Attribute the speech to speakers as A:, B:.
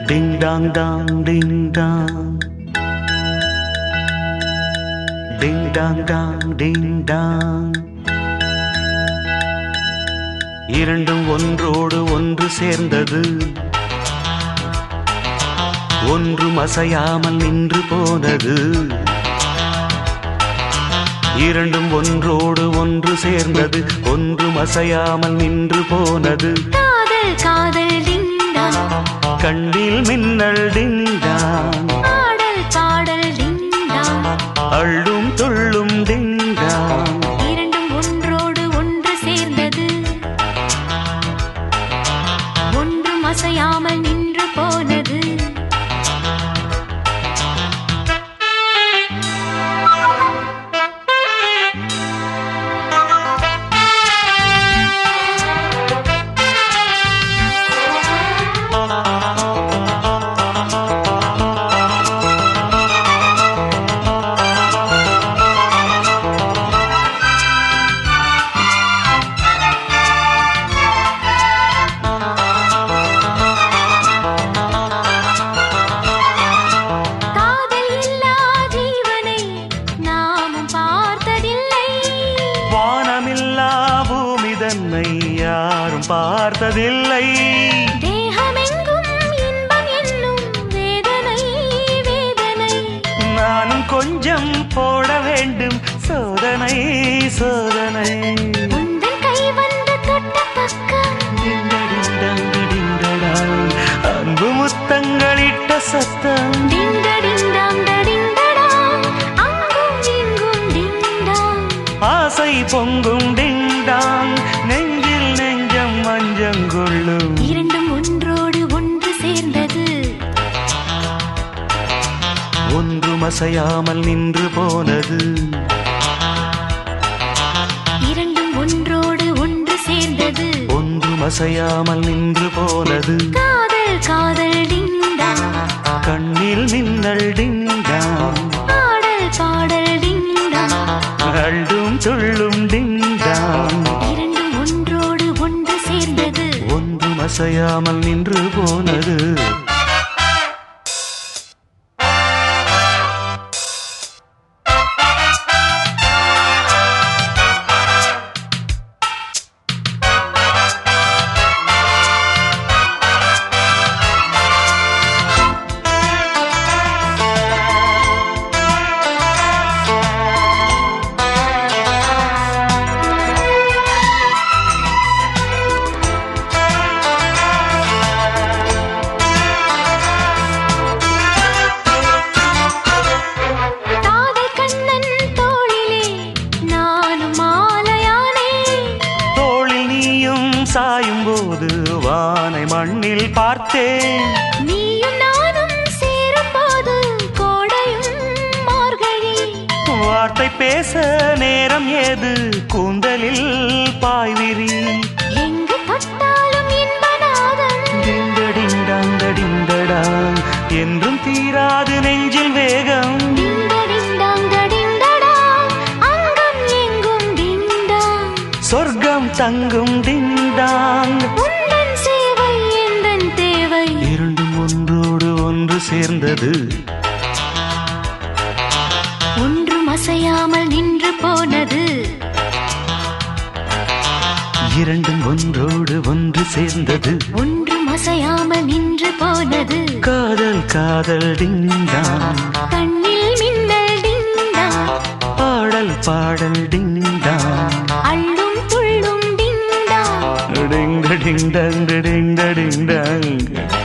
A: டிங் dong dong ding dong ding dong dong ding dong இரண்டும் ஒன்றோடு ஒன்று சேர்ந்தது ஒன்றும் அசையாமல் நின்று போனது இரண்டும் ஒன்றோடு ஒன்று சேர்ந்தது ஒன்றும் அசையாமல் நின்று போனது
B: காதல் காதல் டிங்டாங்
A: கண்ணில் மின்னல் டிங்டாங்
B: பாடல் பாடல் டிங்டாங்
A: அள்ளும் துள்ளும் டிங்டாங்
B: இரண்டும் ஒன்றோடு ஒன்று சேர்ந்தது ஒன்றும் அசையாமல் நின்று போனது காதல் இல்லா ஜீவனை நாமும் பார்த்ததில்லை
A: வானமில்லா பூமி தன்னை யாரும் பார்த்ததில்லை
B: தேகமெங்கும் இன்பம் என்னும் வேதனை வேதனை
A: நானும் கொஞ்சம் போட வேண்டும் சோதனை சோதனை
B: உந்தன் கை வந்து தொட்ட பக்கம்
A: டிண்டடிண்டங் டிண்டடாங். அன்பு முத்தங்களிட்ட சத்தம்
B: டிண்டடிண்டாம் டடிண்டடாம் அங்கும் இங்கும் டிண்டாம்
A: ஆசை பொங்கும் டிண்டாங் நெஞ்சில் நெஞ்சம் மஞ்சங்கொள்ளும்
B: இரண்டும் ஒன்றோடு ஒன்று சேர்ந்தது
A: ஒன்றும் அசையாமல் நின்று போனது
B: இரண்டும் ஒன்றோடு ஒன்று சேர்ந்தது
A: ஒன்றும் அசையாமல் நின்று போனது
B: காதல் காதல் டிண்டாம்
A: கண்ணில் மின்னல் டிண்டாங்
B: பாடல் பாடல் டிண்டாம்
A: அள்ளும் துள்ளும் டிண்டாங்
B: இரண்டும் ஒன்றோடு ஒன்று சேர்ந்தது
A: ஒன்றும் அசையாமல் நின்று போனது
B: காதல் கண்ணன் தோளிலே நானும் மாலையானே
A: தோளில் நீயும் சாயும் போது வானை மண்ணில் பார்த்தேன்
B: நீயும் நானும் சேரும்போது கோடையும் மார்கழி
A: வார்த்தை பேச நேரம் ஏது கூந்தலில் பாய்விரி
B: எங்கு தொட்டாலும் இன்பநாதம்
A: டிண்டடிண்டாங்கடிண்டடாங் என்றும் தீராது நெஞ்சில் வேகம்
B: டிண்டடிண்டாங் டடிண்டடாம் அங்கம் எங்கும் டிண்டாம்
A: சொர்க்கம் தங்கும் டிண்டாங்
B: உந்தன் சேவை எந்தன் தேவை
A: இரண்டும் ஒன்றோடு ஒன்று சேர்ந்தது
B: ஒன்றும் அசையாமல் நின்று போனது
A: இரண்டும் ஒன்றோடு ஒன்று சேர்ந்தது
B: ஒன்றும் அசையாமல் நின்று போனது
A: காதல் காதல் டிண்டாங்
B: கண்ணில் மின்னல் டிண்டாம்
A: பாடல் பாடல் டிண்டாங்
B: அள்ளும் துள்ளும் டிண்டாம்
A: டிங் டிங் டங் டிங் டிங் டங்